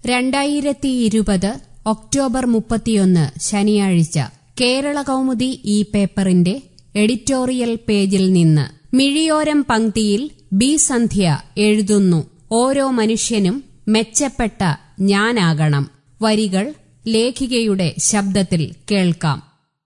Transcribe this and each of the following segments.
രണ്ടായിരത്തി ഇരുപത് ഒക്ടോബർ മുപ്പത്തിയൊന്ന് ശനിയാഴ്ച കേരള കൗമുദി ഈ പേപ്പറിന്റെ എഡിറ്റോറിയൽ പേജിൽ നിന്ന് മിഴിയോരം പങ്ക്തിയിൽ ബി സന്ധ്യ എഴുതുന്നു ഓരോ മനുഷ്യനും മെച്ചപ്പെട്ട ഞാനാകണം വരികൾ ലേഖികയുടെ ശബ്ദത്തിൽ കേൾക്കാം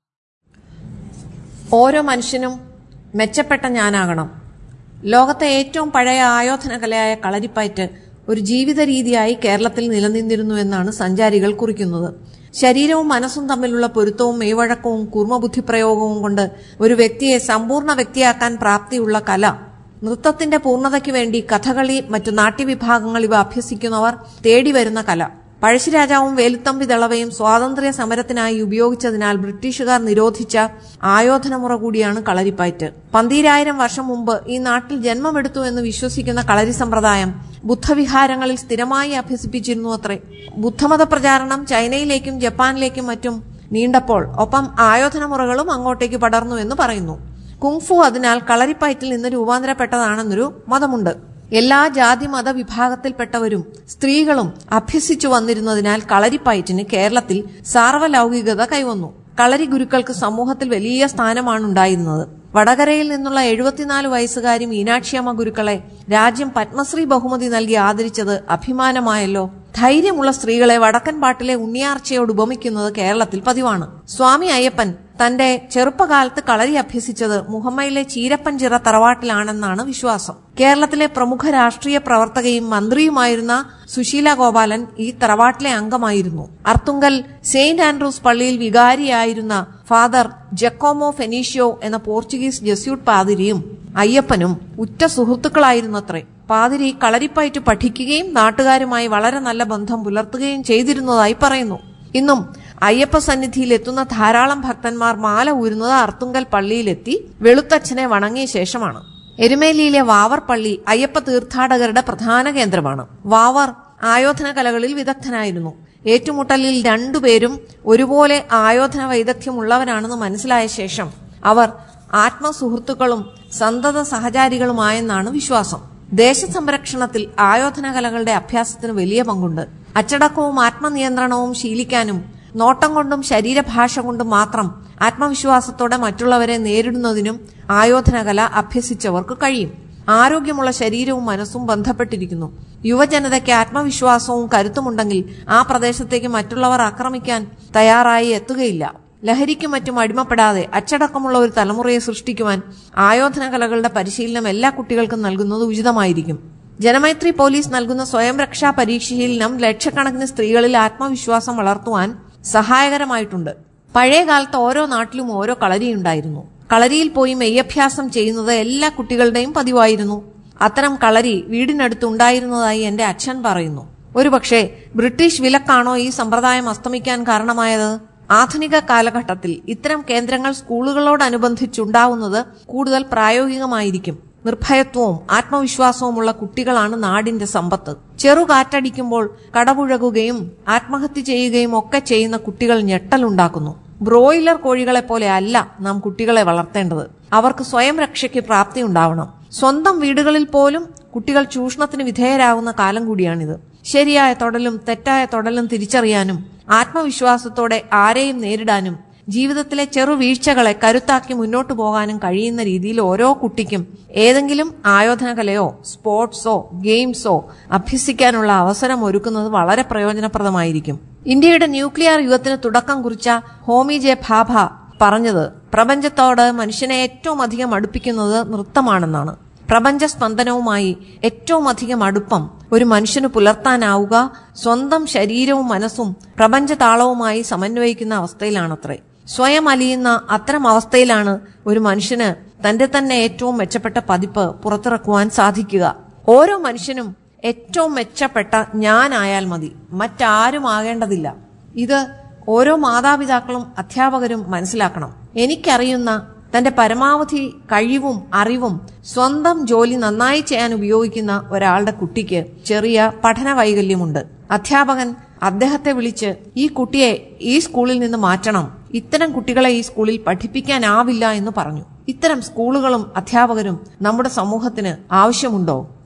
ഓരോ മനുഷ്യനും മെച്ചപ്പെട്ട ഞാനാകണം ലോകത്തെ ഏറ്റവും പഴയ ആയോധന കലയായ കളരിപ്പയറ്റ് ഒരു ജീവിത രീതിയായി കേരളത്തിൽ നിലനിന്നിരുന്നു എന്നാണ് സഞ്ചാരികൾ കുറിക്കുന്നത് ശരീരവും മനസ്സും തമ്മിലുള്ള പൊരുത്തവും മെയ്വഴക്കവും കൂർമ്മബുദ്ധിപ്രയോഗവും കൊണ്ട് ഒരു വ്യക്തിയെ സമ്പൂർണ്ണ വ്യക്തിയാക്കാൻ പ്രാപ്തിയുള്ള കല നൃത്തത്തിന്റെ പൂർണ്ണതയ്ക്ക് വേണ്ടി കഥകളി മറ്റു നാട്യവിഭാഗങ്ങൾ ഇവ അഭ്യസിക്കുന്നവർ തേടിവരുന്ന കല പഴശ്ശിരാജാവും വേലുത്തമ്പി ദളവയും സ്വാതന്ത്ര്യ സമരത്തിനായി ഉപയോഗിച്ചതിനാൽ ബ്രിട്ടീഷുകാർ നിരോധിച്ച ആയോധനമുറ കൂടിയാണ് കളരിപ്പയറ്റ് പന്തീരായിരം വർഷം മുമ്പ് ഈ നാട്ടിൽ ജന്മമെടുത്തു എന്ന് വിശ്വസിക്കുന്ന കളരി സമ്പ്രദായം ബുദ്ധവിഹാരങ്ങളിൽ സ്ഥിരമായി അഭ്യസിപ്പിച്ചിരുന്നു അത്രേ ബുദ്ധമത പ്രചാരണം ചൈനയിലേക്കും ജപ്പാനിലേക്കും മറ്റും നീണ്ടപ്പോൾ ഒപ്പം ആയോധനമുറകളും അങ്ങോട്ടേക്ക് പടർന്നു എന്ന് പറയുന്നു കുങ്ഫു അതിനാൽ കളരിപ്പയറ്റിൽ നിന്ന് രൂപാന്തരപ്പെട്ടതാണെന്നൊരു മതമുണ്ട് എല്ലാ ജാതി മത വിഭാഗത്തിൽപ്പെട്ടവരും സ്ത്രീകളും അഭ്യസിച്ചു വന്നിരുന്നതിനാൽ കളരിപ്പയറ്റിന് കേരളത്തിൽ സാർവലൗകികത കൈവന്നു കളരി ഗുരുക്കൾക്ക് സമൂഹത്തിൽ വലിയ സ്ഥാനമാണ് ഉണ്ടായിരുന്നത് വടകരയിൽ നിന്നുള്ള എഴുപത്തിനാല് വയസ്സുകാരി മീനാക്ഷിയമ്മ ഗുരുക്കളെ രാജ്യം പത്മശ്രീ ബഹുമതി നൽകി ആദരിച്ചത് അഭിമാനമായല്ലോ ധൈര്യമുള്ള സ്ത്രീകളെ വടക്കൻ പാട്ടിലെ ഉണ്ണിയാർച്ചയോട് ഉപമിക്കുന്നത് കേരളത്തിൽ പതിവാണ് സ്വാമി അയ്യപ്പൻ തന്റെ ചെറുപ്പകാലത്ത് കളരി അഭ്യസിച്ചത് മുഹമ്മയിലെ ചീരപ്പഞ്ചിറ തറവാട്ടിലാണെന്നാണ് വിശ്വാസം കേരളത്തിലെ പ്രമുഖ രാഷ്ട്രീയ പ്രവർത്തകയും മന്ത്രിയുമായിരുന്ന സുശീല ഗോപാലൻ ഈ തറവാട്ടിലെ അംഗമായിരുന്നു അർത്തുങ്കൽ സെയിന്റ് ആൻഡ്രൂസ് പള്ളിയിൽ വികാരിയായിരുന്ന ഫാദർ ജക്കോമോ ഫെനീഷ്യോ എന്ന പോർച്ചുഗീസ് ജസ്യൂട്ട് പാതിരിയും അയ്യപ്പനും ഉറ്റ സുഹൃത്തുക്കളായിരുന്നത്രേ പാതിരി കളരിപ്പയറ്റ് പഠിക്കുകയും നാട്ടുകാരുമായി വളരെ നല്ല ബന്ധം പുലർത്തുകയും ചെയ്തിരുന്നതായി പറയുന്നു ഇന്നും അയ്യപ്പ സന്നിധിയിൽ എത്തുന്ന ധാരാളം ഭക്തന്മാർ മാല ഊരുന്നത് അർത്തുങ്കൽ പള്ളിയിലെത്തി വെളുത്തച്ഛനെ വണങ്ങിയ ശേഷമാണ് എരുമേലിയിലെ വാവർ പള്ളി അയ്യപ്പ തീർത്ഥാടകരുടെ പ്രധാന കേന്ദ്രമാണ് വാവർ ആയോധന കലകളിൽ വിദഗ്ധനായിരുന്നു ഏറ്റുമുട്ടലിൽ രണ്ടുപേരും ഒരുപോലെ ആയോധന വൈദഗ്ധ്യമുള്ളവരാണെന്ന് മനസ്സിലായ ശേഷം അവർ ആത്മസുഹൃത്തുക്കളും സന്തത സഹചാരികളുമായെന്നാണ് വിശ്വാസം ദേശസംരക്ഷണത്തിൽ ആയോധന കലകളുടെ അഭ്യാസത്തിന് വലിയ പങ്കുണ്ട് അച്ചടക്കവും ആത്മനിയന്ത്രണവും ശീലിക്കാനും നോട്ടം കൊണ്ടും ശരീരഭാഷ കൊണ്ടും മാത്രം ആത്മവിശ്വാസത്തോടെ മറ്റുള്ളവരെ നേരിടുന്നതിനും ആയോധനകല അഭ്യസിച്ചവർക്ക് കഴിയും ആരോഗ്യമുള്ള ശരീരവും മനസ്സും ബന്ധപ്പെട്ടിരിക്കുന്നു യുവജനതയ്ക്ക് ആത്മവിശ്വാസവും കരുത്തുമുണ്ടെങ്കിൽ ആ പ്രദേശത്തേക്ക് മറ്റുള്ളവർ ആക്രമിക്കാൻ തയ്യാറായി എത്തുകയില്ല ലഹരിക്കും മറ്റും അടിമപ്പെടാതെ അച്ചടക്കമുള്ള ഒരു തലമുറയെ സൃഷ്ടിക്കുവാൻ ആയോധന കലകളുടെ പരിശീലനം എല്ലാ കുട്ടികൾക്കും നൽകുന്നത് ഉചിതമായിരിക്കും ജനമൈത്രി പോലീസ് നൽകുന്ന സ്വയം രക്ഷാ പരിശീലനം ലക്ഷക്കണക്കിന് സ്ത്രീകളിൽ ആത്മവിശ്വാസം വളർത്തുവാൻ സഹായകരമായിട്ടുണ്ട് പഴയ കാലത്ത് ഓരോ നാട്ടിലും ഓരോ കളരിയുണ്ടായിരുന്നു കളരിയിൽ പോയി മെയ്യഭ്യാസം ചെയ്യുന്നത് എല്ലാ കുട്ടികളുടെയും പതിവായിരുന്നു അത്തരം കളരി വീടിനടുത്ത് ഉണ്ടായിരുന്നതായി എന്റെ അച്ഛൻ പറയുന്നു ഒരുപക്ഷെ ബ്രിട്ടീഷ് വിലക്കാണോ ഈ സമ്പ്രദായം അസ്തമിക്കാൻ കാരണമായത് ആധുനിക കാലഘട്ടത്തിൽ ഇത്തരം കേന്ദ്രങ്ങൾ സ്കൂളുകളോടനുബന്ധിച്ചുണ്ടാവുന്നത് കൂടുതൽ പ്രായോഗികമായിരിക്കും നിർഭയത്വവും ആത്മവിശ്വാസവുമുള്ള കുട്ടികളാണ് നാടിന്റെ സമ്പത്ത് ചെറുകാറ്റടിക്കുമ്പോൾ കടപുഴകുകയും ആത്മഹത്യ ചെയ്യുകയും ഒക്കെ ചെയ്യുന്ന കുട്ടികൾ ഞെട്ടലുണ്ടാക്കുന്നു ബ്രോയിലർ കോഴികളെ പോലെ അല്ല നാം കുട്ടികളെ വളർത്തേണ്ടത് അവർക്ക് സ്വയം രക്ഷയ്ക്ക് പ്രാപ്തി ഉണ്ടാവണം സ്വന്തം വീടുകളിൽ പോലും കുട്ടികൾ ചൂഷണത്തിന് വിധേയരാകുന്ന കാലം കൂടിയാണിത് ശരിയായ തൊടലും തെറ്റായ തൊടലും തിരിച്ചറിയാനും ആത്മവിശ്വാസത്തോടെ ആരെയും നേരിടാനും ജീവിതത്തിലെ ചെറു വീഴ്ചകളെ കരുത്താക്കി മുന്നോട്ടു പോകാനും കഴിയുന്ന രീതിയിൽ ഓരോ കുട്ടിക്കും ഏതെങ്കിലും ആയോധന കലയോ സ്പോർട്സോ ഗെയിംസോ അഭ്യസിക്കാനുള്ള അവസരം ഒരുക്കുന്നത് വളരെ പ്രയോജനപ്രദമായിരിക്കും ഇന്ത്യയുടെ ന്യൂക്ലിയർ യുഗത്തിന് തുടക്കം കുറിച്ച ഹോമി ജെ ഭാഭ പറഞ്ഞത് പ്രപഞ്ചത്തോട് മനുഷ്യനെ ഏറ്റവും അധികം അടുപ്പിക്കുന്നത് നൃത്തമാണെന്നാണ് പ്രപഞ്ച സ്പന്ദനവുമായി ഏറ്റവും അധികം അടുപ്പം ഒരു മനുഷ്യന് പുലർത്താനാവുക സ്വന്തം ശരീരവും മനസ്സും പ്രപഞ്ച താളവുമായി സമന്വയിക്കുന്ന അവസ്ഥയിലാണത്രേ സ്വയം അലിയുന്ന അത്തരം അവസ്ഥയിലാണ് ഒരു മനുഷ്യന് തന്റെ തന്നെ ഏറ്റവും മെച്ചപ്പെട്ട പതിപ്പ് പുറത്തിറക്കുവാൻ സാധിക്കുക ഓരോ മനുഷ്യനും ഏറ്റവും മെച്ചപ്പെട്ട ഞാനായാൽ മതി മറ്റാരും ആകേണ്ടതില്ല ഇത് ഓരോ മാതാപിതാക്കളും അധ്യാപകരും മനസ്സിലാക്കണം എനിക്കറിയുന്ന തന്റെ പരമാവധി കഴിവും അറിവും സ്വന്തം ജോലി നന്നായി ചെയ്യാൻ ഉപയോഗിക്കുന്ന ഒരാളുടെ കുട്ടിക്ക് ചെറിയ പഠന വൈകല്യമുണ്ട് അധ്യാപകൻ അദ്ദേഹത്തെ വിളിച്ച് ഈ കുട്ടിയെ ഈ സ്കൂളിൽ നിന്ന് മാറ്റണം ഇത്തരം കുട്ടികളെ ഈ സ്കൂളിൽ പഠിപ്പിക്കാനാവില്ല എന്ന് പറഞ്ഞു ഇത്തരം സ്കൂളുകളും അധ്യാപകരും നമ്മുടെ സമൂഹത്തിന് ആവശ്യമുണ്ടോ